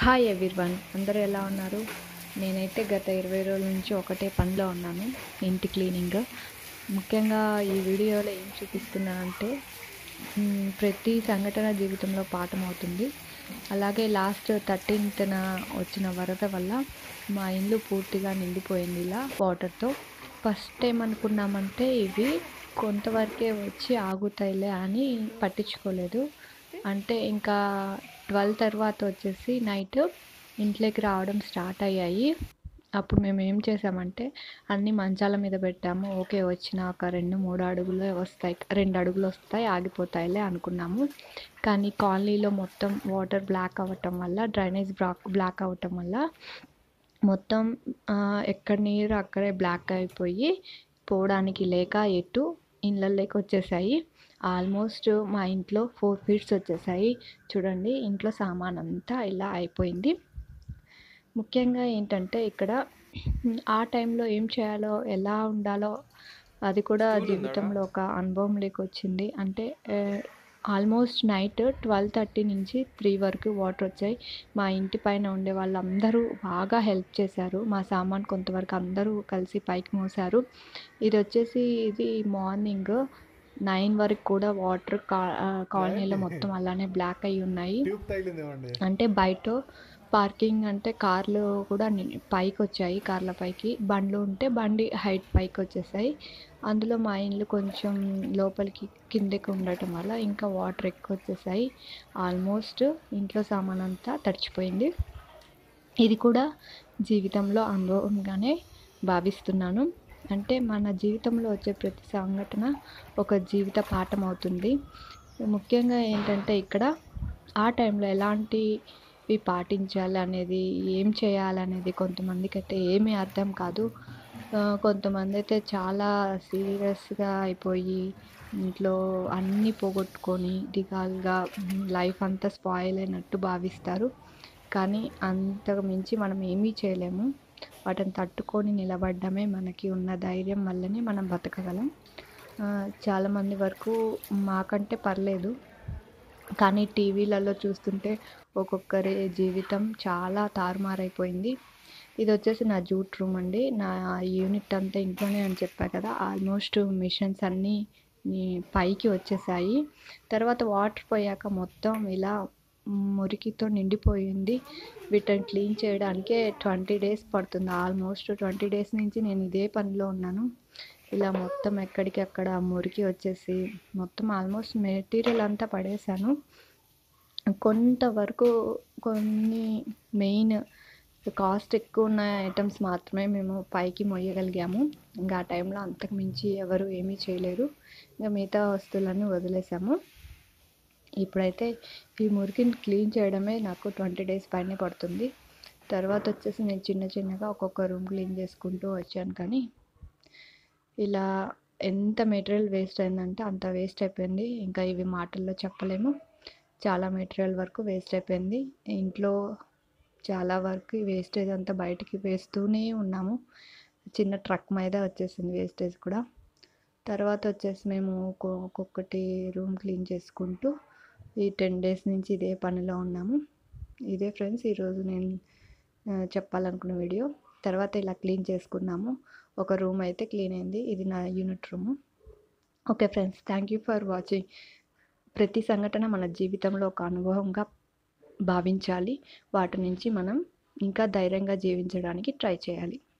hi everyone అందరూ ఎలా ఉన్నారు నేనైతే గత ఇరవై రోజుల నుంచి ఒకటే పనిలో ఉన్నాను ఇంటి క్లీనింగ్ ముఖ్యంగా ఈ వీడియోలో ఏం చూపిస్తున్నానంటే మ్, ప్రతి సంఘటన జీవితంలో పాఠం అవుతుంది అలాగే లాస్ట్ థర్టీన్త్న వచ్చిన వరద వల్ల మా ఇల్లు పూర్తిగా నిండిపోయింది ఇలా వాటర్తో ఫస్ట్ ఏమనుకున్నామంటే ఇవి కొంతవరకే వచ్చి ఆగుతాయిలే అని పట్టించుకోలేదు అంటే ఇంకా ట్వెల్వ్ తర్వాత వచ్చేసి నైట్ ఇంట్లోకి రావడం స్టార్ట్ అయ్యాయి అప్పుడు మేము ఏం చేసామంటే అన్ని మంచాల మీద పెట్టాము ఓకే వచ్చిన ఒక రెండు మూడు అడుగులు వస్తాయి రెండు అడుగులు వస్తాయి ఆగిపోతాయిలే అనుకున్నాము కానీ కాలనీలో మొత్తం వాటర్ బ్లాక్ అవ్వటం వల్ల డ్రైనేజ్ బ్లాక్ బ్లాక్ అవ్వటం వల్ల మొత్తం ఆ, ఎక్కడ నీరు అక్కడే బ్లాక్ అయిపోయి పోవడానికి లేక ఎటు ఇళ్ళల్లోకి వచ్చేసాయి ఆల్మోస్ట్ మా ఇంట్లో ఫోర్ ఫీట్స్ వచ్చేసాయి చూడండి ఇంట్లో సామాన్ అంతా ఇలా అయిపోయింది ముఖ్యంగా ఏంటంటే ఇక్కడ మ్, ఆ టైంలో ఏం చేయాలో ఎలా ఉండాలో అది కూడా జీవితంలో ఒక అనుభవం వచ్చింది అంటే ఆల్మోస్ట్ నైట్ ట్వెల్వ్ థర్టీ నుంచి త్రీ వరకు వాటర్ వచ్చాయి మా ఇంటి పైన ఉండే వాళ్ళందరూ బాగా హెల్ప్ చేశారు మా సామాన్ కొంతవరకు అందరూ కలిసి పైకి మోసారు ఇది వచ్చేసి ఇది మార్నింగ్ నైన్ వరకు కూడా వాటర్ కా కాలనీలో మొత్తం అలానే బ్లాక్ అయి ఉన్నాయి ట్యూబ్ తగిలిందేమండి అంటే బయట పార్కింగ్ అంటే కార్లు కూడా ని- పైకి వచ్చాయి కార్ల పైకి బండ్లు ఉంటే బండి హైట్ పైకి వచ్చేసాయి అందులో మా ఇల్లు కొంచెం లోపలికి కిందకి ఉండటం వల్ల ఇంకా వాటర్ ఎక్కువ వచ్చేసాయి ఆల్మోస్ట్ ఇంట్లో సామాన్ అంతా తడిచిపోయింది ఇది కూడా జీవితంలో అనుభవంగానే భావిస్తున్నాను అంటే మన జీవితంలో వచ్చే ప్రతి సంఘటన ఒక జీవిత పాఠం అవుతుంది ముఖ్యంగా ఏంటంటే ఇక్కడ ఆ టైంలో ఎలాంటివి పాటించాలి అనేది ఏం చేయాలనేది కొంతమందికి అయితే ఏమీ అర్థం కాదు ఆ, కొంతమంది అయితే చాలా సీరియస్గా అయిపోయి ఇంట్లో అన్నీ పోగొట్టుకొని దిగాలుగా లైఫ్ అంతా స్పాయిల్ అయినట్టు భావిస్తారు కానీ అంతకు మించి మనం ఏమీ చేయలేము వాటిని తట్టుకొని నిలబడడమే మనకి ఉన్న ధైర్యం వల్లనే మనం బతకగలం ఆ, చాలామంది వరకు మాకంటే పర్లేదు కానీ టీవీలలో చూస్తుంటే ఒక్కొక్కరి జీవితం చాలా తారుమారైపోయింది ఇది వచ్చేసి నా జూట్ రూమ్ అండి నా యూనిట్ అంతా ఇంట్లోనే అని చెప్పా కదా ఆల్మోస్ట్ మిషన్స్ అన్నీ ఈ పైకి వచ్చేసాయి తర్వాత వాటర్ పోయాక మొత్తం ఇలా మురికితో నిండిపోయింది వీటిని క్లీన్ చేయడానికే ట్వంటీ డేస్ పడుతుంది ఆల్మోస్ట్ ట్వంటీ డేస్ నుంచి నేను ఇదే పనిలో ఉన్నాను ఇలా మొత్తం ఎక్కడికి అక్కడ మురికి వచ్చేసి మొత్తం ఆల్మోస్ట్ మెటీరియల్ అంతా పడేశాను కొంతవరకు కొన్ని మెయిన్ కాస్ట్ ఎక్కువ ఉన్న ఐటమ్స్ మాత్రమే మేము పైకి మొయ్యగలిగాము ఇంకా ఆ టైంలో అంతకు మించి ఎవరు ఏమీ చేయలేరు ఇంకా మిగతా వస్తువులన్నీ వదిలేసాము ఇప్పుడైతే ఈ మురికిని క్లీన్ చేయడమే నాకు ట్వంటీ డేస్ పైనే పడుతుంది తర్వాత వచ్చేసి నేను చిన్న చిన్నగా ఒక్కొక్క రూమ్ క్లీన్ చేసుకుంటూ వచ్చాను కానీ ఇలా ఎంత మెటీరియల్ వేస్ట్ అయిందంటే అంత వేస్ట్ అయిపోయింది ఇంకా ఇవి మాటల్లో చెప్పలేము చాలా మెటీరియల్ వరకు వేస్ట్ అయిపోయింది ఇంట్లో చాలా వరకు ఈ వేస్టేజ్ అంతా బయటికి వేస్తూనే ఉన్నాము చిన్న ట్రక్ మీద వచ్చేసింది వేస్టేజ్ కూడా తర్వాత వచ్చేసి మేము ఒక్కొ- ఒక్కొక్కటి రూమ్ క్లీన్ చేసుకుంటూ ఈ టెన్ డేస్ నుంచి ఇదే పనిలో ఉన్నాము ఇదే ఫ్రెండ్స్ ఈరోజు నేను ఆ, చెప్పాలనుకున్న వీడియో తర్వాత ఇలా క్లీన్ చేసుకున్నాము ఒక రూమ్ అయితే క్లీన్ అయింది ఇది నా unit room okay friends thank you for watching ప్రతి సంఘటన మన జీవితంలో ఒక అనుభవంగా భావించాలి వాటి నుంచి మనం ఇంకా ధైర్యంగా జీవించడానికి ట్రై చేయాలి